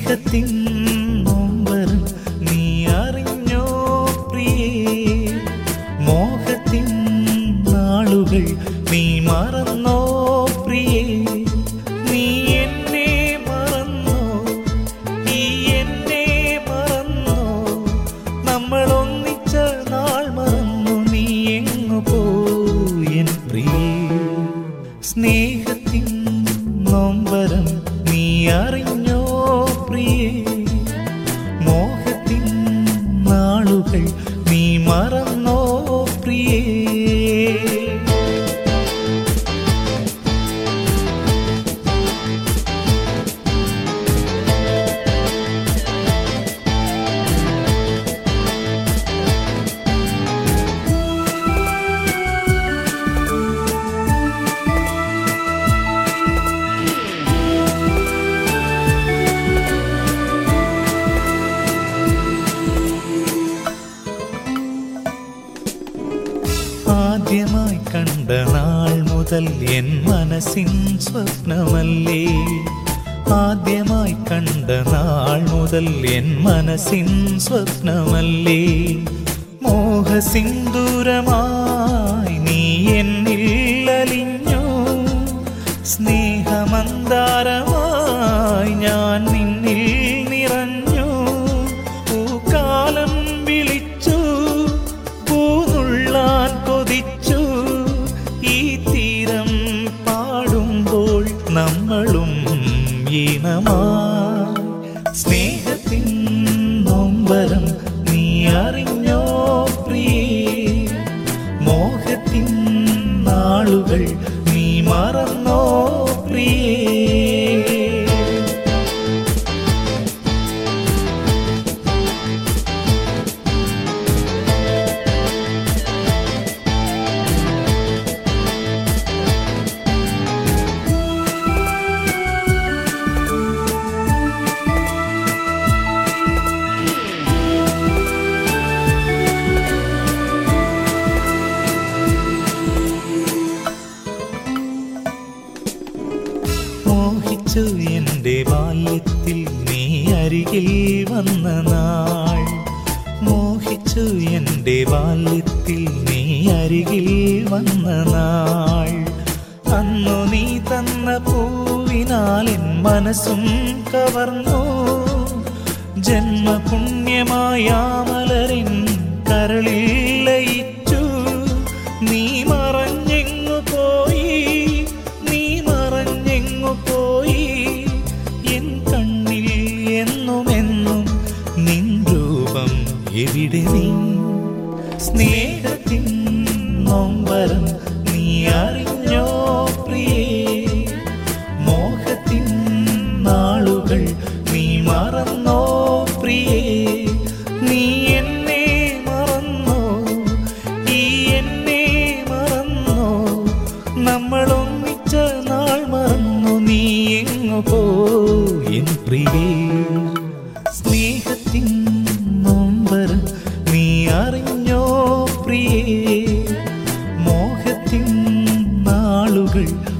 സ്നേഹത്തിൻ നൊമ്പരം നീ അറിഞ്ഞോ പ്രിയേ മോഹത്തിൻ നാളുകൾ നീ മറന്നോ പ്രിയേ നീ എന്നെ മറന്നോ ഈ എന്നെ മറന്നോ നമ്മൾ ഒന്നിച്ച നാൾ മറന്നു നീ എങ്ങു പോയൻ പ്രിയേ സ്നേഹത്തിൻ നൊമ്പരം നീ അറിഞ്ഞോ പ്രിയേ മോഹത്തിൻ നാളുകൾ നീ മറന്നോ പ്രിയേ ആദ്യമായി കണ്ട നാൾ മുതൽ എൻ മനസ്സിൻ സ്വപ്നമല്ലേ ആദ്യമായി കണ്ട നാൾ മുതൽ എൻ മനസ്സിൻ സ്വപ്നമല്ലേ മോഹസിന്ദൂരമായി നീ എന്നിൽ അലിഞ്ഞു സ്നേഹമന്താരമായി ഞാൻ നിന്നിൽ നിറഞ്ഞു പൂക്കാലം വിളിച്ചു പൂനുള്ളാൻ കൊതിച്ചു ഈ തീരം പാടുമ്പോൾ നമ്മളും ഈണമാ സ്നേഹത്തിൻ നൊമ്പരം നീ അറിഞ്ഞോ പ്രിയേ മോഹത്തിൻ നാളുകൾ നീ മറന്നോ പ്രിയേ മോഹിച്ചു എൻ്റെ ബാല്യത്തിൽ നീ അരികിൽ വന്ന നാൾ മോഹിച്ചു എൻ്റെ ബാല്യത്തിൽ നീ അരികിൽ വന്ന നാൾ അന്നു നീ തന്ന പൂവിനാൽ എൻ മനസ്സും കവർന്നു ജന്മപുണ്യമായ മലരിൻ കരളിൽ ലയിച്ചു നീ മറഞ്ഞെങ്ങു പോയി നീ മറഞ്ഞെങ്ങു പോയി എൻ കണ്ണിൽ എന്നും എന്നും നിൻ രൂപം എവിടെ നീ സ്നേഹത്തിൻ നൊമ്പരം നീ അറിഞ്ഞോ പ്രിയേ മോഹത്തിൻ നാളുകൾ നീ മറന്നോ പ്രിയേ നീ എന്നെ മറന്നോ ഈ എന്നെ മറന്നോ നമ്മൾ ഒന്നിച്ച നാൾ മറന്നു നീ എങ്ങു പോയിൻ പ്രിയേ സ്നേഹത്തിൻ നൊമ്പരം നീ അറിഞ്ഞോ പ്രിയേ മോഹത്തിൻ നാളുകൾ